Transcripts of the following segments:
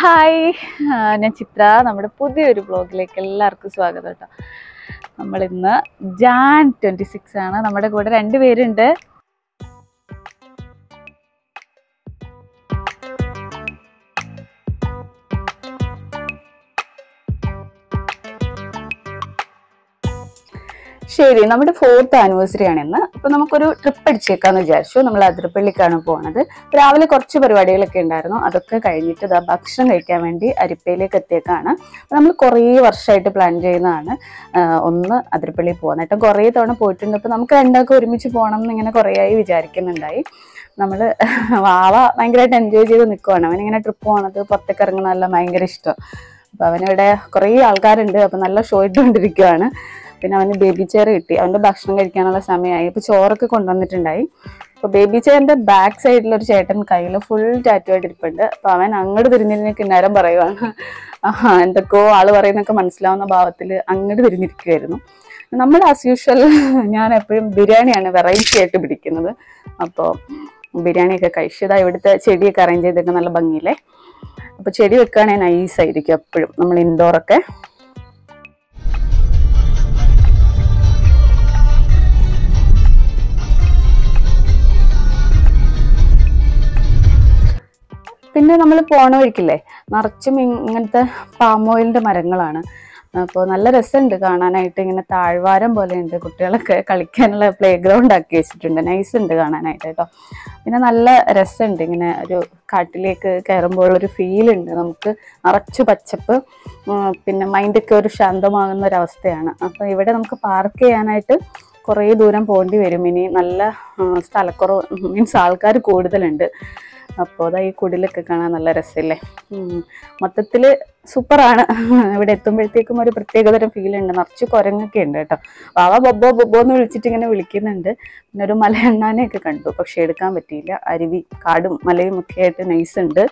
hi ആ, ഞാൻ ചിത്ര നമ്മുടെ പുതിയൊരു ബ്ലോഗിലേക്ക് എല്ലാവർക്കും സ്വാഗതം കേട്ടോ നമ്മൾ ഇന്ന് ജാൻ ട്വൻറ്റി സിക്സ് ആണ് നമ്മുടെ കൂടെ രണ്ട് പേരുണ്ട് ശരി നമ്മുടെ ഫോർത്ത് ആനിവേഴ്സറി ആണ് ഇന്ന് അപ്പൊ നമുക്കൊരു ട്രിപ്പ് അടിച്ചേക്കാന്ന് വിചാരിച്ചു നമ്മൾ അതിരപ്പള്ളിക്കാണ് പോകുന്നത് രാവിലെ കുറച്ച് പരിപാടികളൊക്കെ ഉണ്ടായിരുന്നു അതൊക്കെ കഴിഞ്ഞിട്ട് ഇതാ ഭക്ഷണം കഴിക്കാൻ വേണ്ടി അരിപ്പയിലേക്ക് എത്തിയേക്കാണ് അപ്പൊ നമ്മൾ കുറേ വർഷമായിട്ട് പ്ലാൻ ചെയ്യുന്നതാണ് ആഹ് ഒന്ന് അതിരപ്പള്ളി പോകുന്നത് ഏട്ടൻ കുറേ തവണ പോയിട്ടുണ്ട് അപ്പൊ നമുക്ക് രണ്ടാൾക്കും ഒരുമിച്ച് പോകണം എന്ന് ഇങ്ങനെ കുറേ ആയി വിചാരിക്കുന്നുണ്ടായി നമ്മൾ വാവ ഭയങ്കരമായിട്ട് എൻജോയ് ചെയ്ത് നിൽക്കുവാണ് അവനിങ്ങനെ ട്രിപ്പ് പോകണത് പുറത്തേക്ക് ഇറങ്ങുന്നതെല്ലാം ഭയങ്കര ഇഷ്ടം അപ്പൊ അവനിവിടെ കുറേ ആൾക്കാരുണ്ട് അപ്പൊ നല്ല ഷോ ഇട്ടുകൊണ്ടിരിക്കുവാണ് പിന്നെ അവന് ബേബി ചെയർ കിട്ടി അവന്റെ ഭക്ഷണം കഴിക്കാനുള്ള സമയമായി അപ്പൊ ചോറൊക്കെ കൊണ്ടുവന്നിട്ടുണ്ടായി അപ്പൊ ബേബി ചെയറിന്റെ ബാക്ക് സൈഡിൽ ഒരു ചേട്ടൻ കയ്യിൽ ഫുൾ ടാറ്റു ആയിട്ട് ഇരിപ്പുണ്ട് അപ്പൊ അവൻ അങ്ങോട്ട് തിരിഞ്ഞിരുന്ന കിന്നാരം പറയുവാണ് ആഹാ എന്തൊക്കെയോ ആള് പറയുന്നൊക്കെ മനസ്സിലാവുന്ന ഭാവത്തിൽ അങ്ങോട്ട് തിരിഞ്ഞിരിക്കുമായിരുന്നു നമ്മൾ ആസ് യൂഷ്വൽ ഞാൻ എപ്പോഴും ബിരിയാണിയാണ് വെറൈറ്റി ആയിട്ട് പിടിക്കുന്നത് അപ്പോൾ ബിരിയാണിയൊക്കെ കഴിച്ചതാ ഇവിടുത്തെ ചെടിയൊക്കെ അറേഞ്ച് ചെയ്തിട്ട് നല്ല ഭംഗിയില്ലേ അപ്പോൾ ചെടി വെക്കുകയാണെങ്കിൽ നൈസ് ആയിരിക്കും എപ്പോഴും നമ്മൾ ഇൻഡോറൊക്കെ പിന്നെ നമ്മൾ പോണ വഴിക്കില്ലേ നിറച്ചും ഇങ് ഇങ്ങനത്തെ പാം ഓയിലിന്റെ മരങ്ങളാണ് അപ്പോൾ നല്ല രസമുണ്ട് കാണാനായിട്ട് ഇങ്ങനെ താഴ്വാരം പോലെ ഉണ്ട് കുട്ടികളൊക്കെ കളിക്കാനുള്ള പ്ലേ ഗ്രൗണ്ട് ആക്കി വെച്ചിട്ടുണ്ട് നൈസ് ഉണ്ട് കാണാനായിട്ട് കേട്ടോ പിന്നെ നല്ല രസമുണ്ട് ഇങ്ങനെ ഒരു കാട്ടിലേക്ക് കയറുമ്പോൾ ഒരു ഫീൽ ഉണ്ട് നമുക്ക് നിറച്ചു പച്ചപ്പ് ഉം, പിന്നെ മൈൻഡൊക്കെ ഒരു ശാന്തമാകുന്ന ഒരു അവസ്ഥയാണ് അപ്പോൾ ഇവിടെ നമുക്ക് പാർക്ക് ചെയ്യാനായിട്ട് കുറേ ദൂരം പോകേണ്ടി വരും ഇനി നല്ല ആ, സ്ഥലക്കുറവ് മീൻസ് ആൾക്കാർ കൂടുതലുണ്ട് അപ്പോൾ അതാ ഈ കുടിലൊക്കെ കാണാൻ നല്ല രസമില്ലേ മൊത്തത്തിൽ സൂപ്പറാണ് ഇവിടെ എത്തുമ്പോഴത്തേക്കും ഒരു പ്രത്യേകതരം ഫീൽ ഉണ്ട് നിറച്ച് കുരങ്ങൊക്കെ ഉണ്ട് കേട്ടോ വാവ ബൊബോ ബൊബോ എന്ന് വിളിച്ചിട്ട് ഇങ്ങനെ വിളിക്കുന്നുണ്ട് പിന്നെ ഒരു മലയണ്ണാനെയൊക്കെ കണ്ടു പക്ഷെ എടുക്കാൻ പറ്റിയില്ല അരുവി കാടും മലയും ഒക്കെ ആയിട്ട് നൈസ് ഉണ്ട്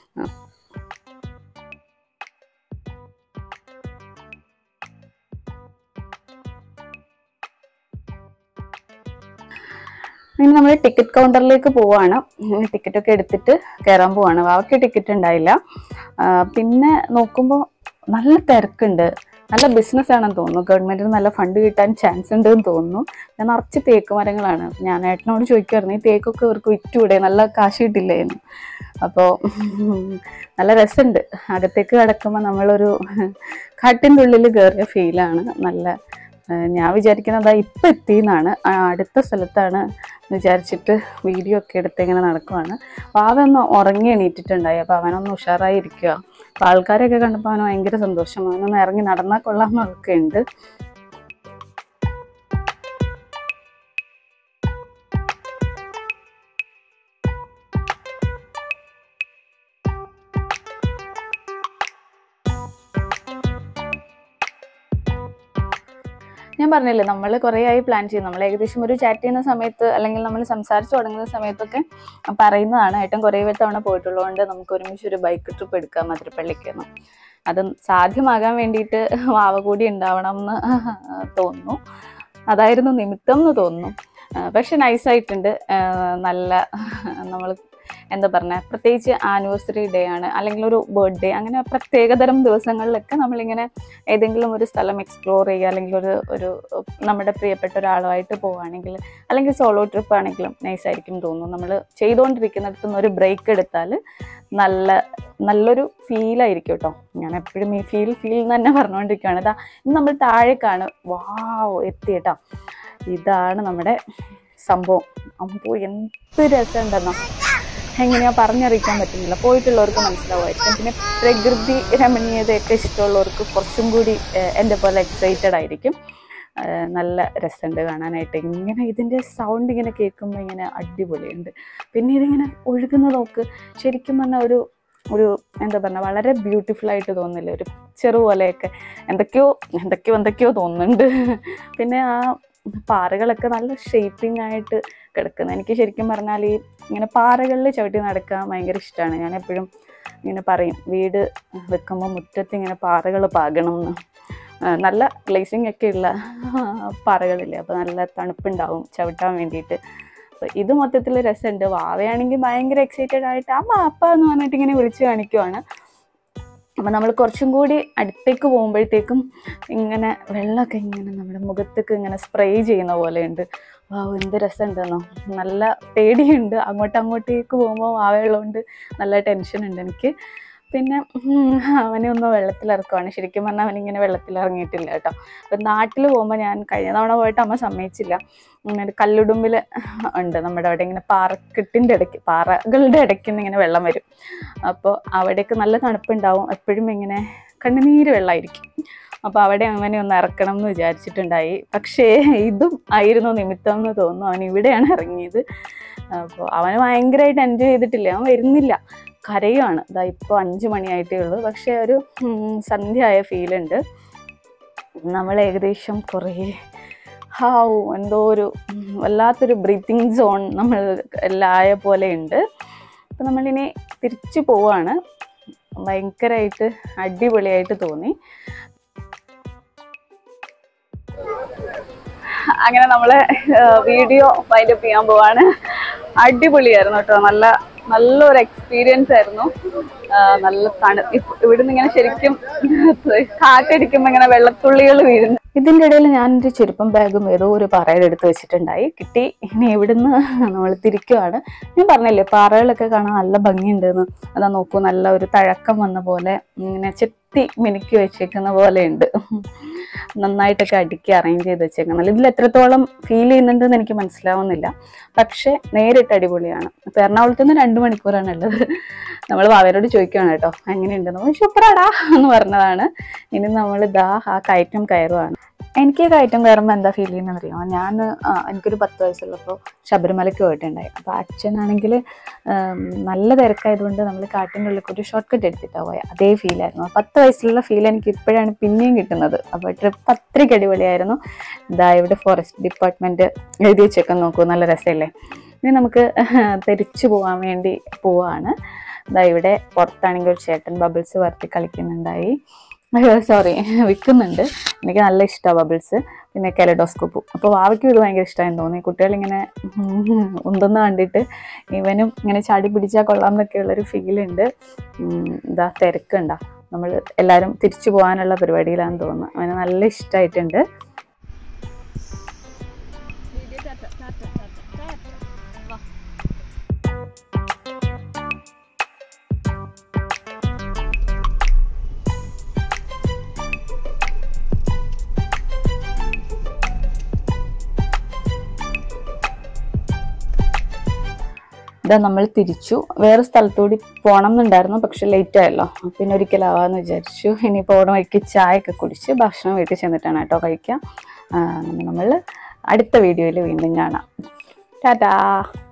ഇനി നമ്മൾ ടിക്കറ്റ് കൗണ്ടറിലേക്ക് പോവാണ് ടിക്കറ്റ് ഒക്കെ എടുത്തിട്ട് കയറാൻ പോവാണ് വാവയ്ക്ക് ടിക്കറ്റ് ഉണ്ടായില്ല ആ, പിന്നെ നോക്കുമ്പോൾ നല്ല തിരക്കുണ്ട് നല്ല ബിസിനസ് ആണെന്ന് തോന്നുന്നു ഗവൺമെന്റിന് നല്ല ഫണ്ട് കിട്ടാൻ ചാൻസ് ഉണ്ട് എന്ന് തോന്നുന്നു ഞാൻ നിറച്ച് തേക്ക് മരങ്ങളാണ് ഞാൻ ഏട്ടനോട് ചോദിക്കുമായിരുന്നു ഈ തേക്കൊക്കെ ഇവർക്ക് വിറ്റൂടെ നല്ല കാശ് കിട്ടില്ലേ എന്ന് അപ്പോൾ നല്ല രസമുണ്ട് അകത്തേക്ക് കിടക്കുമ്പോൾ നമ്മളൊരു കാട്ടിൻ്റെ ഉള്ളിൽ കയറിയ ഫീലാണ് നല്ല ആ, ഞാൻ വിചാരിക്കുന്നത് ഇപ്പം എത്തിയെന്നാണ് ആ, അടുത്ത സ്ഥലത്താണ് വിചാരിച്ചിട്ട് വീഡിയോ ഒക്കെ എടുത്ത് ഇങ്ങനെ നടക്കുവാണ് അപ്പോൾ അവൻ ഉറങ്ങി എണീറ്റിട്ടുണ്ടായി അപ്പോൾ അവനൊന്ന് ഉഷാറായി ഇരിക്കുക അപ്പോൾ ആൾക്കാരെയൊക്കെ കണ്ടപ്പോൾ അവന് ഭയങ്കര സന്തോഷം അവനൊന്ന് ഇറങ്ങി നടന്നാൽ കൊള്ളാമെന്നൊക്കെ ഉണ്ട് ഞാൻ പറഞ്ഞില്ലേ നമ്മൾ കുറേ ആയി പ്ലാൻ ചെയ്യും നമ്മൾ ഏകദേശം ഒരു ചാറ്റ് ചെയ്യുന്ന സമയത്ത് അല്ലെങ്കിൽ നമ്മൾ സംസാരിച്ച് തുടങ്ങുന്ന സമയത്തൊക്കെ പറയുന്നതാണ് ഏട്ടൻ കുറേ തവണ പോയിട്ടുള്ളതുകൊണ്ട് നമുക്ക് ഒരുമിച്ച് ഒരു ബൈക്ക് ട്രിപ്പ് എടുക്കാം മധുരപ്പള്ളിക്ക് എന്ന് അത് സാധ്യമാകാൻ വേണ്ടിയിട്ട് വാവ കൂടി ഉണ്ടാവണം എന്ന് തോന്നുന്നു അതായിരുന്നു നിമിത്തം എന്ന് തോന്നുന്നു ആ, പക്ഷെ നൈസായിട്ടുണ്ട് നല്ല നമ്മൾ എന്താ പറഞ്ഞ പ്രത്യേകിച്ച് ആനിവേഴ്സറി ഡേ ആണ് അല്ലെങ്കിൽ ഒരു ബർത്ത്ഡേ അങ്ങനെ പ്രത്യേകതരം ദിവസങ്ങളിലൊക്കെ നമ്മളിങ്ങനെ ഏതെങ്കിലും ഒരു സ്ഥലം എക്സ്പ്ലോർ ചെയ്യുക അല്ലെങ്കിൽ ഒരു ഒരു നമ്മുടെ പ്രിയപ്പെട്ട ഒരാളുമായിട്ട് പോവുകയാണെങ്കിൽ അല്ലെങ്കിൽ സോളോ ട്രിപ്പ് ആണെങ്കിലും നൈസായിരിക്കും തോന്നുന്നു നമ്മൾ ചെയ്തുകൊണ്ടിരിക്കുന്നിടത്തു നിന്ന് ഒരു ബ്രേക്ക് എടുത്താൽ നല്ല നല്ലൊരു ഫീലായിരിക്കും കേട്ടോ ഞാൻ എപ്പോഴും ഈ ഫീൽ ഫീൽ എന്ന് തന്നെ പറഞ്ഞുകൊണ്ടിരിക്കുകയാണ് ഇതാ ഇന്ന് നമ്മൾ താഴേക്കാണ് വാവ് എത്തി കേട്ടോ ഇതാണ് നമ്മുടെ സംഭവം അമ്പോ എന്ത് രസമുണ്ടെന്നോ എങ്ങനെയാ പറഞ്ഞറിയിക്കാൻ പറ്റുന്നില്ല പോയിട്ടുള്ളവർക്ക് മനസ്സിലാവുമായിരിക്കും പിന്നെ പ്രകൃതി രമണീയതയൊക്കെ ഇഷ്ടമുള്ളവർക്ക് കുറച്ചും കൂടി ഏഹ്, എൻ്റെ പോലെ എക്സൈറ്റഡ് ആയിരിക്കും ഏഹ്, നല്ല രസമുണ്ട് കാണാനായിട്ട് ഇങ്ങനെ ഇതിൻ്റെ സൗണ്ട് ഇങ്ങനെ കേൾക്കുമ്പോൾ ഇങ്ങനെ അടിപൊളിയുണ്ട് പിന്നെ ഇതിങ്ങനെ ഒഴുകുന്ന നോക്ക് ശരിക്കും പറഞ്ഞാൽ ഒരു ഒരു എന്താ പറയുക വളരെ ബ്യൂട്ടിഫുൾ ആയിട്ട് തോന്നില്ല ഒരു ചെറു പോലെയൊക്കെ എന്തൊക്കെയോ എന്തൊക്കെയോ എന്തൊക്കെയോ തോന്നുന്നുണ്ട് പിന്നെ ആ പാറകളൊക്കെ നല്ല ഷേപ്പിംഗ് ആയിട്ട് കിടക്കുന്നത് എനിക്ക് ശരിക്കും പറഞ്ഞാൽ ഈ ഇങ്ങനെ പാറകളിൽ ചവിട്ടി നടക്കാൻ ഭയങ്കര ഇഷ്ടമാണ് ഞാൻ എപ്പോഴും ഇങ്ങനെ പറയും വീട് വെക്കുമ്പോൾ മുറ്റത്ത് ഇങ്ങനെ പാറകൾ പാകണം എന്ന് ആ, നല്ല ഗ്ലേസിങ് ഒക്കെ ഉള്ള പാറകളില്ലേ അപ്പോൾ നല്ല തണുപ്പുണ്ടാവും ചവിട്ടാൻ വേണ്ടിയിട്ട് അപ്പോൾ ഇത് മൊത്തത്തിൽ രസമുണ്ട് വാവയാണെങ്കിൽ ഭയങ്കര എക്സൈറ്റഡ് ആയിട്ട് അമ്മ അപ്പ എന്ന് പറഞ്ഞിട്ട് ഇങ്ങനെ വിളിച്ച് കാണിക്കുവാണ് അപ്പം നമ്മൾ കുറച്ചും കൂടി അടുത്തേക്ക് പോകുമ്പോഴത്തേക്കും ഇങ്ങനെ വെള്ളമൊക്കെ ഇങ്ങനെ നമ്മുടെ മുഖത്തേക്ക് ഇങ്ങനെ സ്പ്രേ ചെയ്യുന്ന പോലെ ഉണ്ട് വാ എന്ത് രസമുണ്ടെന്നോ നല്ല പേടിയുണ്ട് അങ്ങോട്ട് അങ്ങോട്ടേക്ക് പോകുമ്പോൾ ആ വെള്ളമുണ്ട് നല്ല ടെൻഷൻ ഉണ്ട് എനിക്ക് പിന്നെ ഉം, അവനെ ഒന്ന് വെള്ളത്തിലിറക്കുവാണ് ശരിക്കും പറഞ്ഞാൽ അവനിങ്ങനെ വെള്ളത്തിലിറങ്ങിയിട്ടില്ല കേട്ടോ അപ്പം നാട്ടിൽ പോകുമ്പോൾ ഞാൻ കഴിഞ്ഞ തവണ പോയിട്ട് അമ്മ സമ്മതിച്ചില്ല ഇങ്ങനെ ഒരു കല്ലുടുമ്പിൽ ഉണ്ട് നമ്മുടെ അവിടെ ഇങ്ങനെ പാറക്കെട്ടിൻ്റെ ഇടയ്ക്ക് പാറകളുടെ ഇടയ്ക്ക് നിന്ന് ഇങ്ങനെ വെള്ളം വരും അപ്പോൾ അവിടേക്ക് നല്ല തണുപ്പുണ്ടാവും എപ്പോഴും ഇങ്ങനെ കണ്ണുനീര് വെള്ളമായിരിക്കും അപ്പോൾ അവിടെ അവനെ ഒന്ന് ഇറക്കണം എന്ന് വിചാരിച്ചിട്ടുണ്ടായി പക്ഷേ ഇതും ആയിരുന്നു നിമിത്തം എന്ന് തോന്നുന്നു അവൻ ഇവിടെയാണ് ഇറങ്ങിയത് അപ്പോൾ അവന് ഭയങ്കരമായിട്ട് എൻജോയ് ചെയ്തിട്ടില്ല അവൻ വരുന്നില്ല കരയുവാണ് ഇതാ ഇപ്പോൾ അഞ്ച് മണിയായിട്ടേ ഉള്ളൂ പക്ഷേ ഒരു ഉം, സന്ധ്യ ആയ ഫീലുണ്ട് നമ്മൾ ഏകദേശം കുറേ ഹാവു എന്തോ ഒരു ഉം, വല്ലാത്തൊരു ബ്രീത്തിങ് സോൺ നമ്മൾ എല്ലാം ആയ പോലെ ഉണ്ട് അപ്പം നമ്മളിനി തിരിച്ചു പോവാണ് ഭയങ്കരമായിട്ട് അടിപൊളിയായിട്ട് തോന്നി അങ്ങനെ നമ്മളെ വീഡിയോ വൈൻഡപ്പ് ചെയ്യാൻ പോവാണ് അടിപൊളിയായിരുന്നു കേട്ടോ നല്ല നല്ലൊരു എക്സ്പീരിയൻസ് ആയിരുന്നു ആ, നല്ല തണു ഇപ്പ- ഇവിടുന്ന് ഇങ്ങനെ ശരിക്കും കാറ്റടിക്കുമ്പോൾ ഇങ്ങനെ വെള്ളത്തുള്ളികൾ വീഴുന്നു ഇതിൻ്റെ ഇടയിൽ ഞാനൊരു ചെരുപ്പം ബാഗും ഏതോ ഒരു പാറയുടെ എടുത്ത് വെച്ചിട്ടുണ്ടായി കിട്ടി ഇനി ഇവിടുന്ന് നമ്മൾ തിരിക്കുവാണ് ഞാൻ പറഞ്ഞില്ലേ പാറകളൊക്കെ കാണാൻ നല്ല ഭംഗിയുണ്ടെന്ന് അതാ നോക്കൂ നല്ല ഒരു തഴക്കം വന്ന പോലെ ഇങ്ങനെ ചെത്തി മിനുക്കി വെച്ചേക്കുന്ന പോലെ ഉണ്ട് നന്നായിട്ടൊക്കെ അടുക്കി അറേഞ്ച് ചെയ്ത് വെച്ചേക്കണം ഇതിൽ എത്രത്തോളം ഫീൽ ചെയ്യുന്നുണ്ടെന്ന് എനിക്ക് മനസ്സിലാവുന്നില്ല പക്ഷേ നേരിട്ട് അടിപൊളിയാണ് ഇപ്പം എറണാകുളത്ത് നിന്ന് രണ്ട് മണിക്കൂറാണ് ഉള്ളത് നമ്മൾ അവരോട് ചോദിക്കുകയാണ് കേട്ടോ എങ്ങനെയുണ്ടെന്ന് പറഞ്ഞു സൂപ്പറാടാ എന്ന് പറഞ്ഞതാണ് ഇനി നമ്മൾ ഇതാ ആ കയറ്റം കയറുവാണ് എനിക്ക് ഈ കയറ്റം കയറുമ്പോൾ എന്താ ഫീൽ ചെയ്യുന്നത് അറിയാമോ ഞാൻ ആ, എനിക്കൊരു പത്ത് വയസ്സുള്ളപ്പോൾ ശബരിമലയ്ക്ക് പോയിട്ടുണ്ടായി അപ്പോൾ അച്ഛനാണെങ്കിൽ നല്ല തിരക്കായതുകൊണ്ട് നമ്മൾ കാട്ടിൻ്റെ ഉള്ളിൽ ഒരു ഷോർട്ട് കട്ട് എടുത്തിട്ടാണ് പോയത് അതേ ഫീലായിരുന്നു പത്ത് വയസ്സിലുള്ള ഫീൽ എനിക്ക് ഇപ്പോഴാണ് പിന്നെയും കിട്ടുന്നത് അപ്പോൾ ട്രിപ്പ് അത്രയ്ക്ക് അടിപൊളിയായിരുന്നു ഇതാ ഇവിടെ ഫോറസ്റ്റ് ഡിപ്പാർട്ട്മെൻറ്റ് എഴുതി വെച്ചേക്കാൻ നോക്കൂ നല്ല രസമല്ലേ ഇനി നമുക്ക് തിരിച്ചു പോകാൻ വേണ്ടി പോവാണ് ഇതാ ഇവിടെ പുറത്താണെങ്കിൽ ഒരു ചേട്ടൻ ബബിൾസ് വർത്തി കളിക്കുന്നുണ്ടായി സോറി വിൽക്കുന്നുണ്ട് എനിക്ക് നല്ല ഇഷ്ടമാണ് ബബിൾസ് പിന്നെ കെലഡോസ്കോപ്പും അപ്പോൾ വാവയ്ക്കും ഇത് ഭയങ്കര ഇഷ്ടമായെന്ന് തോന്നി കുട്ടികളിങ്ങനെ ഉന്തുന്ന കണ്ടിട്ട് ഇവനും ഇങ്ങനെ ചാടി പിടിച്ചാൽ കൊള്ളാം എന്നൊക്കെയുള്ളൊരു ഫീലുണ്ട് ഇതാ തിരക്കുണ്ടാ നമ്മൾ എല്ലാവരും തിരിച്ചു പോകാനുള്ള പരിപാടിയിലാണെന്ന് തോന്നുന്നു അവന് നല്ല ഇഷ്ടമായിട്ടുണ്ട് ഇതാ നമ്മൾ തിരിച്ചു വേറെ സ്ഥലത്തൂടി പോകണം എന്നുണ്ടായിരുന്നു പക്ഷെ ലേറ്റ് ആയല്ലോ പിന്നെ ഒരിക്കലാവാന്ന് വിചാരിച്ചു ഇനി പോകണ വഴിക്ക് ചായ ഒക്കെ കുടിച്ച് ഭക്ഷണം വീട്ടിൽ ചെന്നിട്ടാണ് കേട്ടോ കഴിക്കാം നമ്മൾ അടുത്ത വീഡിയോയിൽ വീണ്ടും കാണാം ടാറ്റാ